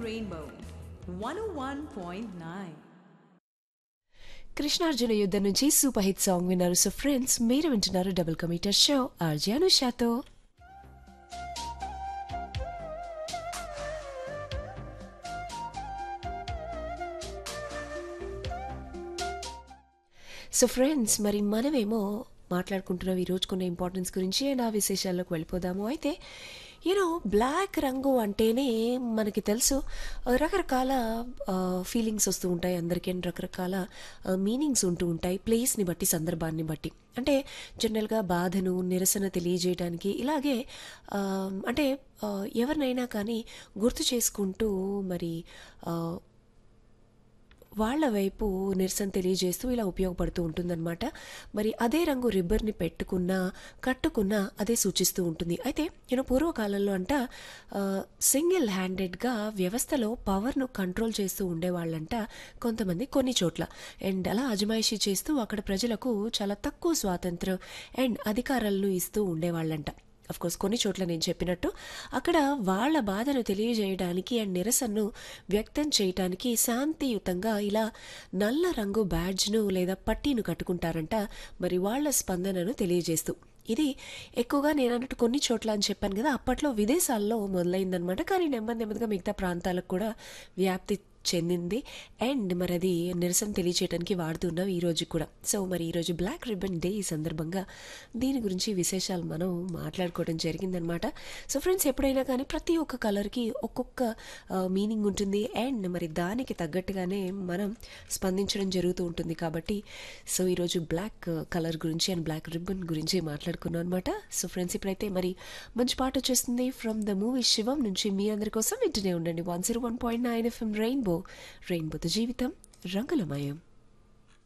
Rainbow 101.9. Krishnarjuna Yuddham నుంచి super hit song విన్నారు so friends మీరు వింటున్నారు డబుల్ కమీటర్ షో ఆర్జే అనుషాతో సో ఫ్రెండ్స్ మరి మనమేమో మాట్లాడుకుంటున్నాం ఈరోజు కొన్ని ఇంపార్టెన్స్ గురించి అండ్ ఆ విశేషాల్లోకి వెళ్ళిపోదాము అయితే యూనో బ్లాక్ రంగు అంటేనే మనకి తెలుసు ఆ, రకరకాల ఫీలింగ్స్ వస్తూ ఉంటాయి అందరికీ and రకరకాల మీనింగ్స్ ఉంటూ ఉంటాయి ప్లేస్ని బట్టి సందర్భాన్ని బట్టి అంటే జనరల్గా బాధను నిరసన తెలియజేయడానికి ఇలాగే ఆ, అంటే ఆ, ఎవరినైనా కానీ గుర్తు చేసుకుంటూ మరి ఆ, వాళ్ళ వైపు నిరసన తెలియజేస్తూ ఇలా ఉపయోగపడుతూ ఉంటుందన్నమాట మరి అదే రంగు రిబ్బర్ని పెట్టుకున్నా కట్టుకున్నా అదే సూచిస్తూ ఉంటుంది అయితే నేను పూర్వకాలంలో అంట సింగిల్ హ్యాండెడ్గా వ్యవస్థలో పవర్ను కంట్రోల్ చేస్తూ ఉండేవాళ్ళంట కొంతమంది కొన్ని చోట్ల అండ్ అలా అజమాయిషీ చేస్తూ అక్కడ ప్రజలకు చాలా తక్కువ స్వాతంత్రం అండ్ అధికారాలను ఇస్తూ ఉండేవాళ్ళంట అఫ్ కోర్స్ కొన్ని చోట్ల నేను చెప్పినట్టు అక్కడ వాళ్ళ బాధను తెలియజేయడానికి అండ్ నిరసనను వ్యక్తం చేయటానికి శాంతియుతంగా ఇలా నల్ల రంగు బ్యాడ్జ్ను లేదా పట్టీను కట్టుకుంటారంట మరి వాళ్ళ స్పందనను తెలియజేస్తూ ఇది ఎక్కువగా నేను అన్నట్టు కొన్ని చోట్ల అని చెప్పాను కదా అప్పట్లో విదేశాల్లో మొదలైందనమాట కానీ నెమ్మది నెమ్మదిగా మిగతా ప్రాంతాలకు కూడా వ్యాప్తి చెందింది అండ్ మరి అది నిరసన తెలియచేయడానికి వాడుతున్నాం ఈ రోజు కూడా సో మరి ఈరోజు బ్లాక్ రిబ్బన్ డే ఈ సందర్భంగా దీని గురించి విశేషాలు మనం మాట్లాడుకోవడం జరిగిందనమాట సో ఫ్రెండ్స్ ఎప్పుడైనా కానీ ప్రతి ఒక్క కలర్కి ఒక్కొక్క మీనింగ్ ఉంటుంది అండ్ మరి దానికి తగ్గట్టుగానే మనం స్పందించడం జరుగుతూ ఉంటుంది కాబట్టి సో ఈరోజు బ్లాక్ కలర్ గురించి అండ్ బ్లాక్ రిబ్బన్ గురించి మాట్లాడుకున్నాం అనమాట సో ఫ్రెండ్స్ ఇప్పుడైతే మరి మంచి పాట వచ్చేస్తుంది ఫ్రమ్ ద మూవీ శివం నుంచి మీ అందరి కోసం వింటూనే ఉండండి one zero one point nine FM rainbow రెయిన్బోతో జీవితం రంగులమయం